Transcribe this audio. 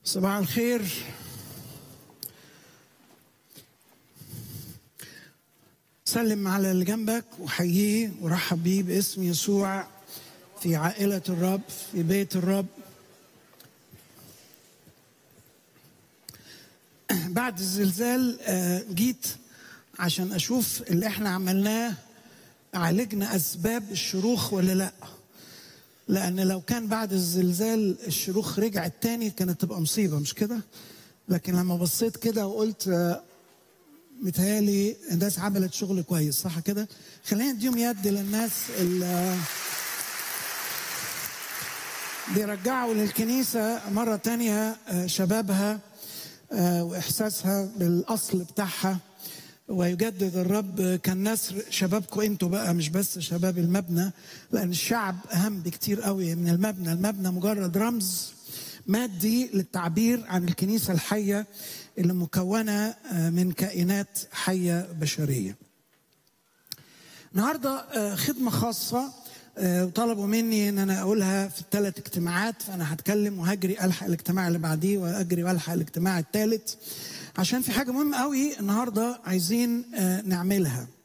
صباح الخير سلم على اللي جنبك وحييه ورحب بيه باسم يسوع في عائلة الرب في بيت الرب بعد الزلزال آه، جيت عشان اشوف اللي احنا عملناه عالجنا اسباب الشروخ ولا لا لان لو كان بعد الزلزال الشروخ رجعت تاني كانت تبقى مصيبه مش كده لكن لما بصيت كده وقلت آه، متهيالي الناس عملت شغل كويس صح كده خلينا نديهم يد للناس اللي بيرجعوا للكنيسة مرة تانية آه، شبابها آه، وإحساسها بالأصل بتاعها ويجدد الرب كان نسر شبابكم انتوا بقى مش بس شباب المبنى لأن الشعب أهم بكتير قوي من المبنى المبنى مجرد رمز مادي للتعبير عن الكنيسة الحية اللي مكونة آه، من كائنات حية بشرية النهارده آه، خدمه خاصه آه، وطلبوا مني ان انا اقولها في الثلاث اجتماعات فانا هتكلم وهجري الحق الاجتماع اللي بعديه واجري والحق الاجتماع الثالث عشان في حاجه مهمه قوي النهارده عايزين آه، نعملها